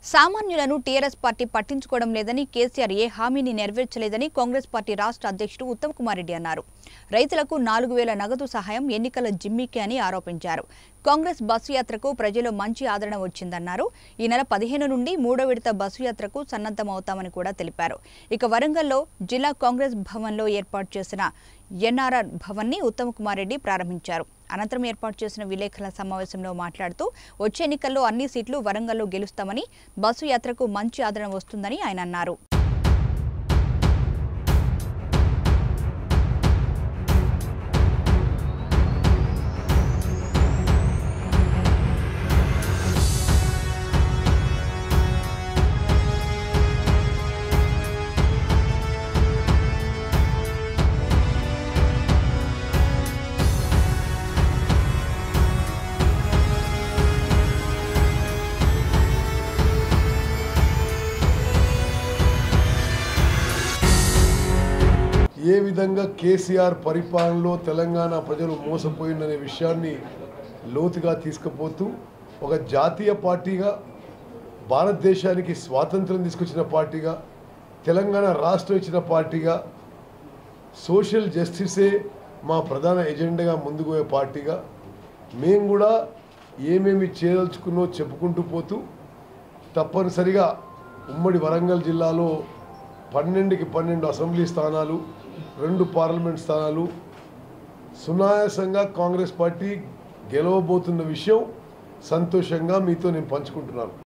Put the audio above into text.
సామాన్యులను TRS party పట్టించుకోవడం లేదని కేసీఆర్ ఏ హామీని నెరవేర్చలేదని కాంగ్రెస్ పార్టీ రాష్ట్ర అధ్యక్షుడు ఉత్తమ్ కుమార్ రెడ్డి అన్నారు రైతులకు నాలుగు వేల నగదు సహాయం ఎన్నికల జిమ్మికే అని ఆరోపించారు కాంగ్రెస్ బస్సు యాత్రకు ప్రజలు మంచి ఆదరణ వచ్చిందన్నారు ఈ నెల పదిహేను నుండి మూడో విడత బస్సు యాత్రకు సన్నద్ధమవుతామని కూడా తెలిపారు ఇక వరంగల్లో జిల్లా కాంగ్రెస్ భవన్లో ఏర్పాటు చేసిన ఎన్ఆర్ఆర్ భవన్ని ఉత్తమ్ కుమార్ రెడ్డి ప్రారంభించారు అనంతరం ఏర్పాటు చేసిన విలేకరుల సమావేశంలో మాట్లాడుతూ వచ్చే ఎన్నికల్లో అన్ని సీట్లు వరంగల్లో గెలుస్తామని బస్సు యాత్రకు మంచి ఆదరణ వస్తుందని ఆయన అన్నారు ఏ విధంగా కేసీఆర్ పరిపాలనలో తెలంగాణ ప్రజలు మోసపోయిందనే విషయాన్ని లోతుగా తీసుకుపోతూ ఒక జాతీయ పార్టీగా భారతదేశానికి స్వాతంత్రం తీసుకొచ్చిన పార్టీగా తెలంగాణ రాష్ట్రం ఇచ్చిన పార్టీగా సోషల్ జస్టిసే మా ప్రధాన ఎజెండాగా ముందుకు పోయే పార్టీగా మేము కూడా ఏమేమి చేయదలుచుకున్నో చెప్పుకుంటూ పోతూ తప్పనిసరిగా ఉమ్మడి వరంగల్ జిల్లాలో పన్నెండుకి పన్నెండు అసెంబ్లీ స్థానాలు రెండు పార్లమెంట్ స్థానాలు సునాయాసంగా కాంగ్రెస్ పార్టీ గెలవబోతున్న విషయం సంతోషంగా మీతో నేను పంచుకుంటున్నాను